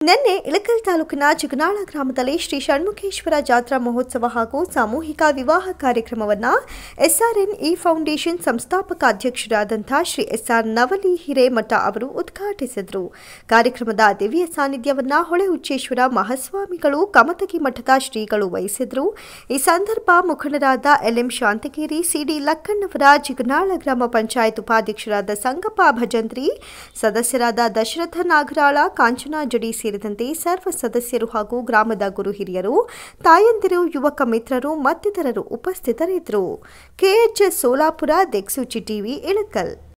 ನಿನ್ನೆ ಇಳಕಲ್ ತಾಲೂಕಿನ ಚಿಗನಾಳ ಗ್ರಾಮದಲ್ಲಿ ಶ್ರೀ ಷಣ್ಮುಖೇಶ್ವರ ಜಾತ್ರಾ ಮಹೋತ್ಸವ ಹಾಗೂ ಸಾಮೂಹಿಕ ವಿವಾಹ ಕಾರ್ಯಕ್ರಮವನ್ನು ಎಸ್ಆರ್ಎನ್ ಇ ಫೌಂಡೇಶನ್ ಸಂಸ್ಥಾಪಕ ಅಧ್ಯಕ್ಷರಾದಂಥ ಶ್ರೀ ಎಸ್ಆರ್ ನವಲಿ ಹಿರೇಮಠ ಅವರು ಉದ್ಘಾಟಿಸಿದರು ಕಾರ್ಯಕ್ರಮದ ದಿವ್ಯ ಸಾನ್ನಿಧ್ಯವನ್ನ ಹೊಳೆ ಹುಚ್ಚೇಶ್ವರ ಮಹಾಸ್ವಾಮಿಗಳು ಕಮತಗಿ ಮಠದ ಶ್ರೀಗಳು ವಹಿಸಿದ್ರು ಈ ಸಂದರ್ಭ ಮುಖಂಡರಾದ ಎಲ್ಎಂ ಶಾಂತಗಿರಿ ಸಿಡಿ ಲಕ್ಕಣ್ಣವರ ಚಿಗನಾಳ ಗ್ರಾಮ ಪಂಚಾಯತ್ ಉಪಾಧ್ಯಕ್ಷರಾದ ಸಂಗಪ್ಪ ಭಜಂತ್ರಿ ಸದಸ್ಯರಾದ ದಶರಥ ನಾಗರಾಳ ಕಾಂಚನಾ ಜಡಿ ಸೇರಿದಂತೆ ಸರ್ವ ಸದಸ್ಯರು ಹಾಗೂ ಗ್ರಾಮದ ಗುರು ಹಿರಿಯರು ತಾಯಂದಿರು ಯುವಕ ಮಿತ್ರರು ಮತ್ತಿತರರು ಉಪಸ್ಥಿತರಿದ್ದರು ಕೆಎಚ್ ಸೋಲಾಪುರ ದೆಕ್ಸೂಚಿ ಟಿವಿ ಇಳಕಲ್